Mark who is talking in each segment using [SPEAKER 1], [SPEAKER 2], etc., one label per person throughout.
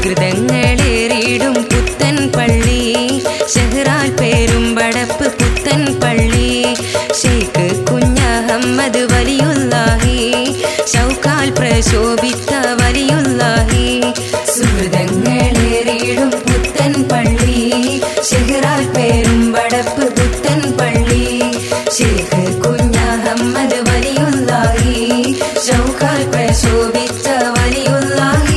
[SPEAKER 1] സുഹൃതങ്ങളേറിയിടും പുത്തൻ പള്ളി ഷെഹ്റാൽ പേരും വടപ്പ് പുത്തൻ പള്ളി ഷെയ്ഖ് കുഞ്ഞഹമ്മദ് വലിയുല്ലാഹി ഷൗക്കാൽ പ്രശോഭിത്ത വലിയുല്ലാഹി സുഹൃതങ്ങളേറിയിടും പുത്തൻ പള്ളി ഷെഹ്റാൽ പേരും വടപ്പ് പുത്തൻ പള്ളി ഷെയ്ഖ് കുഞ്ഞഹമ്മദ് വലിയുല്ലാഹി ഷൗക്കാൽ പ്രശോഭിച്ച വലിയുല്ലാഹി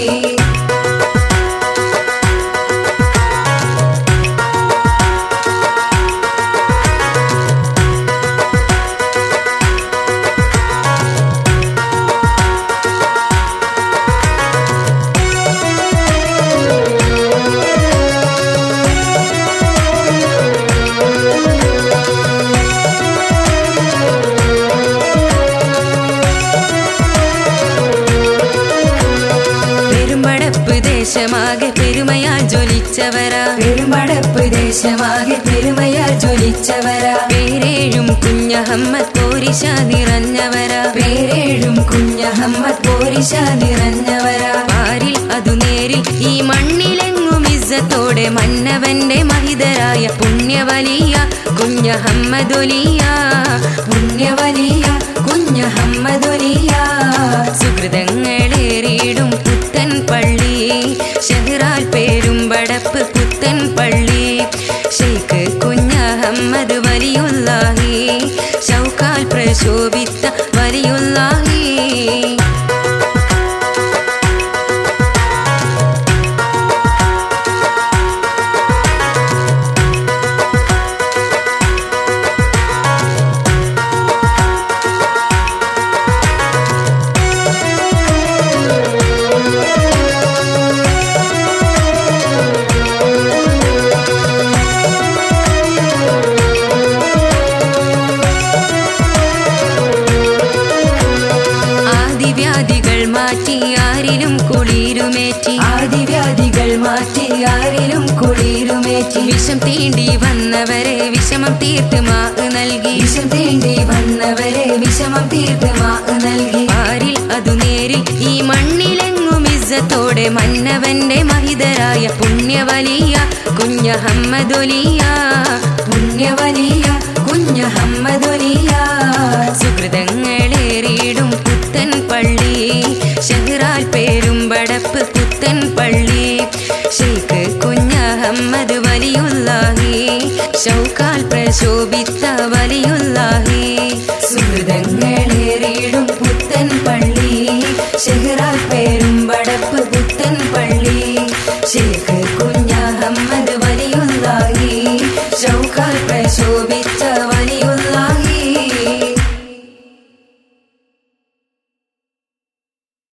[SPEAKER 1] പെരുമ്പടപ്പ് ദേശമാകെ പെരുമയാൽ ജ്വലിച്ചവരാ പെരുമ്പടപ്പ് ദേശമാകെ പെരുമയാൽ ജ്വലിച്ചവരാ പേരേഴും കുഞ്ഞഹമ്മദ് പോരിശ നിറഞ്ഞവരാ പേരേഴും കുഞ്ഞഹമ്മദ് പോരിശ നിറഞ്ഞവരാ ആരിൽ അതു നേരിൽ ഈ മണ്ണിലെങ്ങും ഇസ്സത്തോടെ മന്നവന്റെ മഹിതരായ പുണ്യവലിയ കുഞ്ഞഹമ്മദൊലിയ പുണ്യവലിയ കുഞ്ഞഹമ്മദൊലിയ സുഹൃതങ്ങളേറിയിടും പുത്തൻ പള്ളി ഷെഹ്റാൽ പേരും വടപ്പ് പുത്തൻ പള്ളി ഷെയ്ഖ് കുഞ്ഞഹമ്മദ് വലിയുല്ലാഹി ഷൗക്കാൽ പ്രശോഭിത്ത വലിയുല്ലാഹി ആദിവ്യാധികൾ മാറ്റി ആരിലും കുളിരുമേറ്റി ആദിവ്യാധികൾ മാറ്റി ആരിലും കുളിരുമേറ്റി വിഷം തീണ്ടി വന്നവരെ വിഷമം തീർത്ത് മാ നൽകി വിഷം തീണ്ടി വന്നവരെ വിഷമം തീർത്ത് മാ നൽകി ആരിൽ അതു നേരിൽ ഈ മണ്ണിലെങ്ങും ഇസ്സത്തോടെ മന്നവന്റെ മഹിതരായ പുണ്യവലിയ കുഞ്ഞഹമ്മദൊലിയ പുണ്യവലിയ കുഞ്ഞഹമ്മദൊലിയ സുഹൃതങ്ങളേറിയിടും പുത്തൻ പള്ളി ഷെഹ്റാൽ പേരും വടപ്പ് പുത്തൻ പള്ളി ഷെയ്ഖ് കുഞ്ഞഹമ്മദ് വലിയുല്ലാഹി ഷൗക്കാൽ പ്രശോഭിത്ത വലിയുല്ലാഹി സുഹൃതങ്ങളേറിയിടും പുത്തൻ പള്ളി ഷെഹ്റാൽ പേരും വടപ്പ് പുത്തൻ പള്ളി ഷെയ്ഖ്